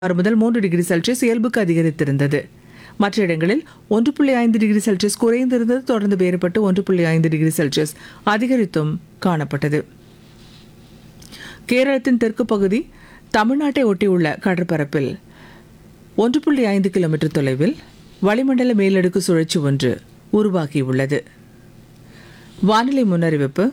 ஆறு முதல் மூன்று டிகிரி செல்சியஸ் இயல்புக்கு அதிகரித்திருந்தது மற்ற இடங்களில் ஒன்று புள்ளி ஐந்து டிகிரி செல்சியஸ் குறைந்திருந்தது தொடர்ந்து வேறுபட்டு ஒன்று புள்ளி ஐந்து டிகிரி செல்சியஸ் அதிகரித்தும் காணப்பட்டது கேரளத்தின் தெற்கு பகுதி தமிழ்நாட்டை ஒட்டியுள்ள கடற்பரப்பில் ஒன்று புள்ளி ஐந்து கிலோமீட்டர் தொலைவில் வளிமண்டல மேலடுக்கு சுழற்சி ஒன்று உருவாகியுள்ளது வானிலை முன்னறிவிப்பு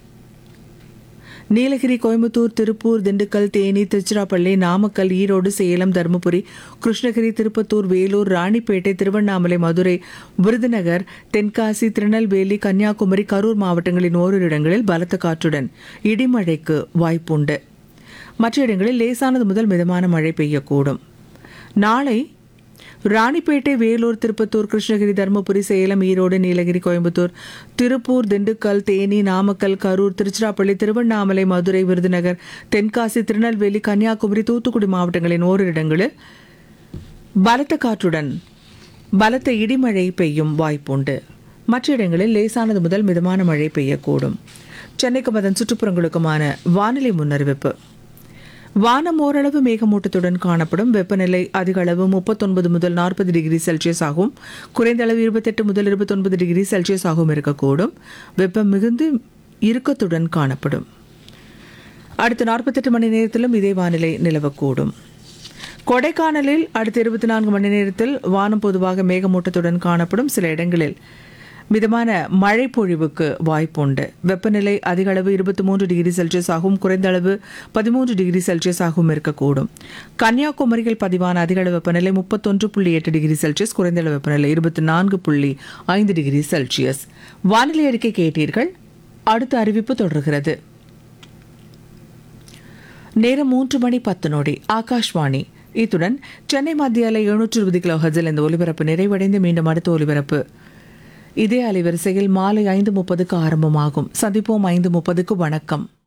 நீலகிரி கோயம்புத்தூர் திருப்பூர் திண்டுக்கல் தேனி திருச்சிராப்பள்ளி நாமக்கல் ஈரோடு சேலம் தருமபுரி கிருஷ்ணகிரி திருப்பத்தூர் வேலூர் ராணிப்பேட்டை திருவண்ணாமலை மதுரை விருதுநகர் தென்காசி திருநெல்வேலி கன்னியாகுமரி கரூர் மாவட்டங்களின் ஓரிரு இடங்களில் பலத்த காற்றுடன் இடிமழைக்கு வாய்ப்புண்டு மற்ற இடங்களில் லேசானது முதல் மிதமான மழை பெய்யக்கூடும் நாளை ராணிப்பேட்டை வேலூர் திருப்பத்தூர் கிருஷ்ணகிரி தருமபுரி சேலம் ஈரோடு நீலகிரி கோயம்புத்தூர் திருப்பூர் திண்டுக்கல் தேனி நாமக்கல் கரூர் திருச்சிராப்பள்ளி திருவண்ணாமலை மதுரை விருதுநகர் தென்காசி திருநெல்வேலி கன்னியாகுமரி தூத்துக்குடி மாவட்டங்களின் ஓரிரு இடங்களில் பலத்த காற்றுடன் பலத்த இடிமழை பெய்யும் வாய்ப்புண்டு மற்ற இடங்களில் லேசானது முதல் மிதமான மழை பெய்யக்கூடும் சென்னைக்கும் அதன் சுற்றுப்புறங்களுக்குமான வானிலை முன்னறிவிப்பு வானம் ஓரளவு மேகமூட்டத்துடன் காணப்படும் வெப்பநிலை அதிக அளவு முப்பத்தொன்பது முதல் நாற்பது டிகிரி செல்சியஸ் ஆகும் குறைந்த அளவு இருபத்தெட்டு முதல் இருபத்தொன்பது டிகிரி செல்சியஸ் ஆகவும் இருக்கக்கூடும் வெப்பம் மிகுந்து இறுக்கத்துடன் காணப்படும் அடுத்த நாற்பத்தெட்டு மணி நேரத்திலும் இதே வானிலை நிலவக்கூடும் கொடைக்கானலில் அடுத்த இருபத்தி நான்கு மணி நேரத்தில் வானம் பொதுவாக மேகமூட்டத்துடன் காணப்படும் சில இடங்களில் மிதமான மழை பொழிவுக்கு வாய்ப்புண்டு வெப்பநிலை அதிக அளவு இருபத்தி மூன்று டிகிரி செல்சியஸ் ஆகவும் குறைந்த அளவு பதிமூன்று டிகிரி செல்சியஸ் ஆகவும் இருக்கக்கூடும் கன்னியாகுமரியில் பதிவான அதிக அளவு வெப்பநிலை முப்பத்தொன்று புள்ளி எட்டு டிகிரி செல்சியஸ் குறைந்த அளவு வெப்பநிலை இருபத்தி நான்கு புள்ளி ஐந்து டிகிரி செல்சியஸ் வானிலை அறிக்கை கேட்டீர்கள் அடுத்த அறிவிப்பு தொடர்கிறது நேரம் மூன்று மணி பத்து நொடி ஆகாஷ்வாணி இத்துடன் சென்னை மத்திய அலை எழுநூற்று இருபது கிலோ ஹஜில் இந்த ஒலிபரப்பு நிறைவடைந்து மீண்டும் அடுத்த ஒலிபரப்பு இதே அலைவரிசையில் மாலை ஐந்து முப்பதுக்கு ஆரம்பமாகும் சந்திப்போம் ஐந்து முப்பதுக்கு வணக்கம்